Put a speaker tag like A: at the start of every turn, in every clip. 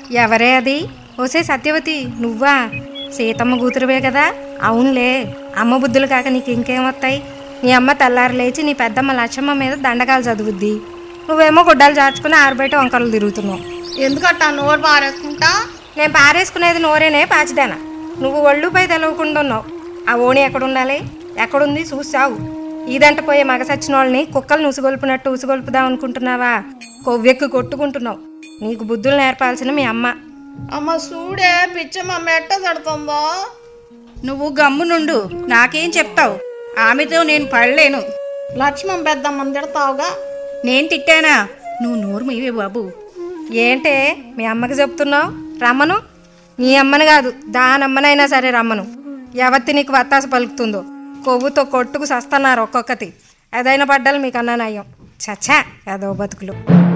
A: ఎవరే అది ఓసే సత్యవతి నువ్వా సీతమ్మ కూతురువే కదా అవునులే అమ్మ బుద్ధులు కాక నీకు ఇంకేమొస్తాయి నీ అమ్మ తెల్లారు లేచి నీ పెద్దమ్మ లచ్చమ్మ మీద దండకాలు చదువుద్ది నువ్వేమో గుడ్డలు చాచుకుని ఆరుబయట వంకరలు తిరుగుతున్నావు
B: ఎందుకట్టా నోరు పారేసుకుంటా
A: నేను పారేసుకునేది నోరేనే పాచిదానా నువ్వు ఒళ్ళుపై తెలవకుండా ఉన్నావు ఆ ఓణి ఎక్కడుండాలి ఎక్కడుంది చూసావు ఈదంట పోయే మగ సచ్చిన వాళ్ళని కుక్కలు ఉసుగొల్పునట్టు ఉసుగొల్పుదాం అనుకుంటున్నావా కొవ్వెక్కి కొట్టుకుంటున్నావు నీకు బుద్ధులు నేర్పాల్సిన మీ అమ్మ
B: అమ్మ చూడే పిచ్చమ్మ మెట్ట తడుతుందో
C: నువ్వు గమ్మునుండు నాకేం చెప్తావు ఆమెతో నేను పడలేను
B: లక్ష్మణ్ పెద్దమ్మని తిడతావుగా
C: నేను తిట్టానా నువ్వు నోరు మీవే బాబు
A: ఏంటే మీ అమ్మకి చెప్తున్నావు రమ్మను నీ అమ్మని కాదు దానమ్మనైనా సరే రమ్మను ఎవత్తి నీకు వత్తాస పలుకుతుందో కొవ్వుతో కొట్టుకు సస్తన్నారు ఒక్కొక్కటి ఏదైనా పడ్డాలు మీకు అన్నా నయ్యం చచ్చా ఏదో బతుకులు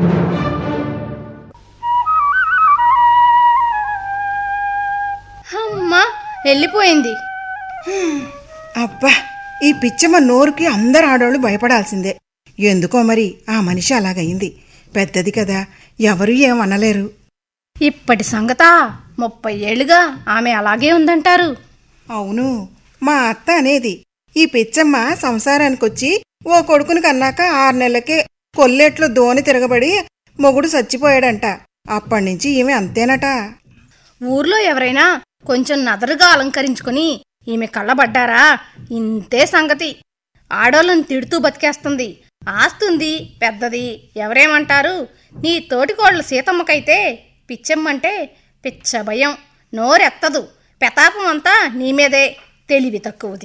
B: అమ్మా వెళ్ళిపోయింది
D: అబ్బా ఈ పిచ్చమ్మ నోరుకి అందరు ఆడవాళ్ళు భయపడాల్సిందే ఎందుకో మరి ఆ మనిషి అలాగయింది పెద్దది కదా ఎవరు ఏమనలేరు
B: ఇప్పటి సంగతా ముప్పై ఏళ్ళుగా ఆమె అలాగే ఉందంటారు
D: అవును మా అత్త అనేది ఈ పిచ్చమ్మ సంసారానికొచ్చి ఓ కొడుకుని కన్నాక ఆరు నెలలకే కొల్లేట్లో దోని తిరగబడి మొగుడు చచ్చిపోయాడంట అప్పటినుంచి ఈమె అంతేనట
B: ఊర్లో ఎవరైనా కొంచెం నదరుగా అలంకరించుకుని ఈమె కళ్ళబడ్డారా ఇంతే సంగతి ఆడోళ్ళని తిడుతూ బతికేస్తుంది ఆస్తుంది పెద్దది ఎవరేమంటారు నీ తోటికోళ్ళ సీతమ్మకైతే పిచ్చమ్మంటే పిచ్చ భయం నోరెత్తదు పెతాపం అంతా నీ మీదే తెలివి తక్కువది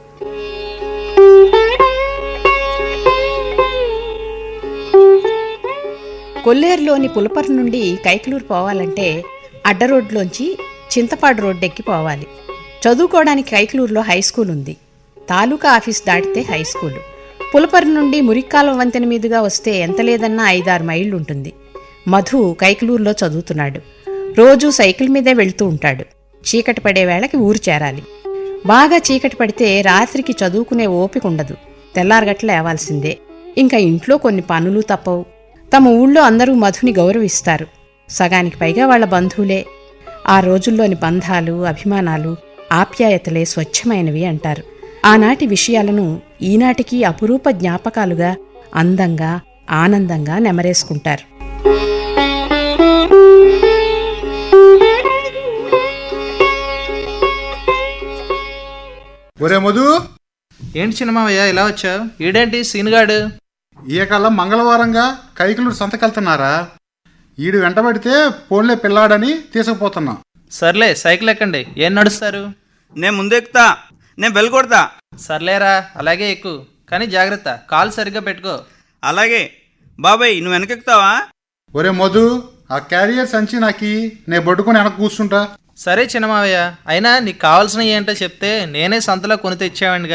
E: కొల్లేరులోని పులపర్ నుండి కైకలూరు పోవాలంటే అడ్డ రోడ్లోంచి చింతపాడు రోడ్డెక్కి పోవాలి చదువుకోవడానికి కైకలూరులో హై స్కూల్ ఉంది తాలూకా ఆఫీస్ దాటితే హై స్కూలు పులపర్ నుండి మురిక్కాలం వంతెన మీదుగా వస్తే ఎంత లేదన్నా ఐదారు మైళ్ళు ఉంటుంది మధు కైకలూరులో చదువుతున్నాడు రోజూ సైకిల్ మీదే వెళ్తూ ఉంటాడు చీకటి పడే వేళకి ఊరు చేరాలి బాగా చీకటి పడితే రాత్రికి చదువుకునే ఓపిక ఉండదు తెల్లారగట్ల లేవాల్సిందే ఇంకా ఇంట్లో కొన్ని పనులు తప్పవు తమ ఊళ్ళో అందరూ మధుని గౌరవిస్తారు సగానికి పైగా వాళ్ళ బంధువులే ఆ రోజుల్లోని బంధాలు అభిమానాలు ఆప్యాయతలే స్వచ్ఛమైనవి అంటారు ఆనాటి విషయాలను ఈనాటికి అపురూప జ్ఞాపకాలుగా అందంగా ఆనందంగా నెమరేసుకుంటారు
F: ఒరే మధు
G: ఏంటి చిన్నమావయ్య ఇలా వచ్చావు ఈడేంటి సీనుగాడు
F: ఈ కల్లా మంగళవారంగా కైకులు సంతకెళ్తున్నారా ఈడు వెంటబడితే పోన్లే పిల్లాడని తీసుకుపోతున్నా
G: సర్లే సైకిల్ ఎక్కండి ఏం నడుస్తారు
H: నేను ముందెక్కుతా నేను బెల్ కొడతా
G: సర్లేరా అలాగే ఎక్కు కానీ జాగ్రత్త కాలు సరిగ్గా పెట్టుకో
H: అలాగే బాబాయ్ నువ్వు వెనకెక్కుతావా
F: ఒరే మధు ఆ క్యారియర్ సంచి నాకి నేను పట్టుకుని వెనక కూర్చుంటా
G: సరే చిన్నమావయ్య అయినా నీకు కావాల్సినవి ఏంటో చెప్తే నేనే సంతలో కొని తెచ్చేవాడిని